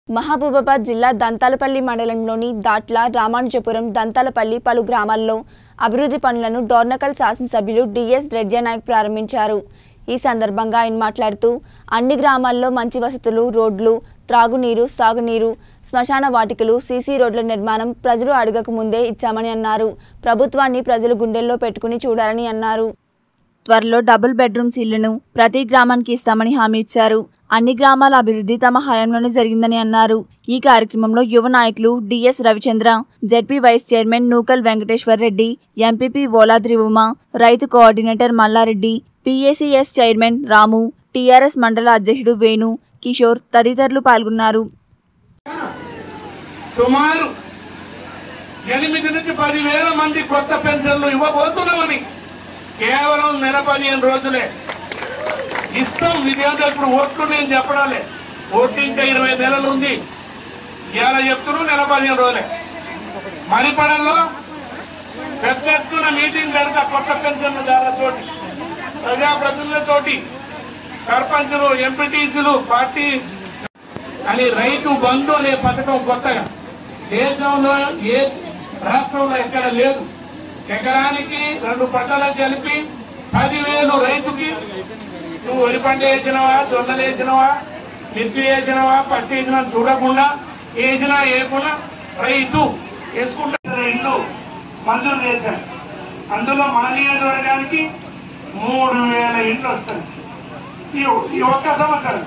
మహబూబాబాద్ జిల్లా దంతాలపల్లి మండలంలోని దాట్ల రామానుజపురం దంతాలపల్లి పలు గ్రామాల్లో అభివృద్ధి పనులను డోర్నకల్ శాసనసభ్యులు డిఎస్ రెడ్జనాయక్ ప్రారంభించారు ఈ సందర్భంగా ఆయన మాట్లాడుతూ అన్ని గ్రామాల్లో మంచి వసతులు రోడ్లు త్రాగునీరు సాగునీరు శ్మశాన వాటికలు సీసీ రోడ్ల నిర్మాణం ప్రజలు అడగక ముందే ఇచ్చామని అన్నారు ప్రభుత్వాన్ని ప్రజలు గుండెల్లో పెట్టుకుని చూడాలని అన్నారు త్వరలో డబుల్ బెడ్రూమ్స్ ఇళ్లను ప్రతి గ్రామానికి ఇస్తామని హామీ ఇచ్చారు అన్ని గ్రామాల అభివృద్ధి తమ హయాంలోనే జరిగిందని అన్నారు ఈ కార్యక్రమంలో యువ నాయకులు D S Ravichandra ZP vice chairman Nukal Venkateshwar Reddy MPP Oladri Uma రైతు coordinator Mallareddy PACS chairman Ramu TRS మండల అధ్యక్షుడు వేణు కిషోర్ తదితరులు పాల్గొన్నారు సుమారు ఎనిమిది నుంచి పదివేల మంది కొత్త పెన్షన్లు ఇవ్వబోతున్నామని కేవలం నెల పదిహేను రోజులే ఇస్తాం ఇదేంటో ఇప్పుడు ఓట్లు నేను చెప్పడాలే ఓట్లు ఇంకా ఇరవై నెలలు ఉంది ఇవాళ చెప్తున్నాం నెల పదిహేను రోజులే మరిపడంలో పెద్ద ఎత్తున మీటింగ్ పెడతా కొత్త పెన్షన్ల దారులతోటి ప్రజాప్రతినిధులతోటి సర్పంచులు ఎంపీటీసీలు పార్టీ అని రైతు బంధు అనే పథకం కొత్తగా దేశంలో ఏ రాష్ట్రంలో ఎక్కడ లేదు ఎకరానికి రెండు పంటలకు కలిపి పదివేలు రైతుకి నువ్వు వరి పంట వేసినవా జొన్నలు వేసినవా మిర్చి వేసినవా పత్తి వేసినా చూడకుండా వేసినా వేయకుండా రైతు వేసుకుంటే ఇల్లు మంజూరు చేశారు అందులో మా నియోజకవర్గానికి మూడు వేల ఇండ్లు వస్తాయి ఈ- ఈ ఒక్క సంవత్సరం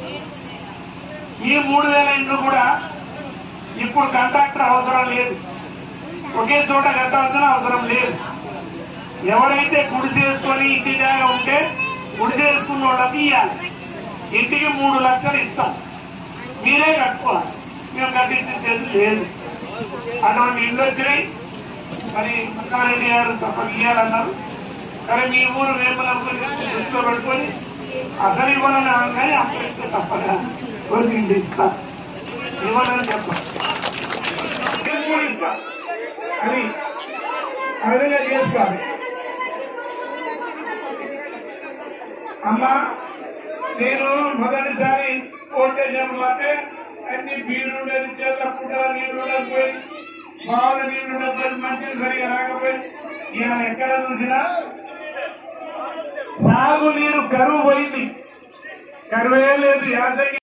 ఈ మూడు వేల ఇండ్లు కూడా ఇప్పుడు కాంట్రాక్టర్ అవసరం లేదు ఒకే చోట కట్టాల్సిన అవసరం లేదు ఎవరైతే గుడి చేసుకొని ఇంటి జాగా ఉంటే గుడి చేసుకున్న వాళ్ళకి ఇవ్వాలి ఇంటికి మూడు లక్షలు ఇస్తాం మీరే కట్టుకోవాలి మేము కట్టించేది లేదు అటువంటి ఇల్లు వచ్చినాయి మరి మక్కారెడ్డి గారు తప్పక ఇవ్వాలన్నారు కానీ మీ ఊరు వేపలకు దృష్టిలో పెట్టుకొని అసలు ఇవ్వాలని అనగానే అప్పుడు ఇస్తే తప్పగా కొన్ని ఇంటి ఇస్తా ఇవ్వాలని చెప్పాలి నేను కూడా ఇస్తా అని ఆ విధంగా చేసుకోవాలి అమ్మా నేను మొదటిసారి ఓటేజ్ అంటే అన్ని బీడు ఉండేది చేతుల పుట్టల నీళ్లు ఉండకపోయి మామూలు నీళ్లు ఉండకపోయి మంచిది సరిగా రాకపోయి ఈయన ఎక్కడ చూసినా సాగు నీరు కరువు పోయింది కరువే లేదు యాసంగి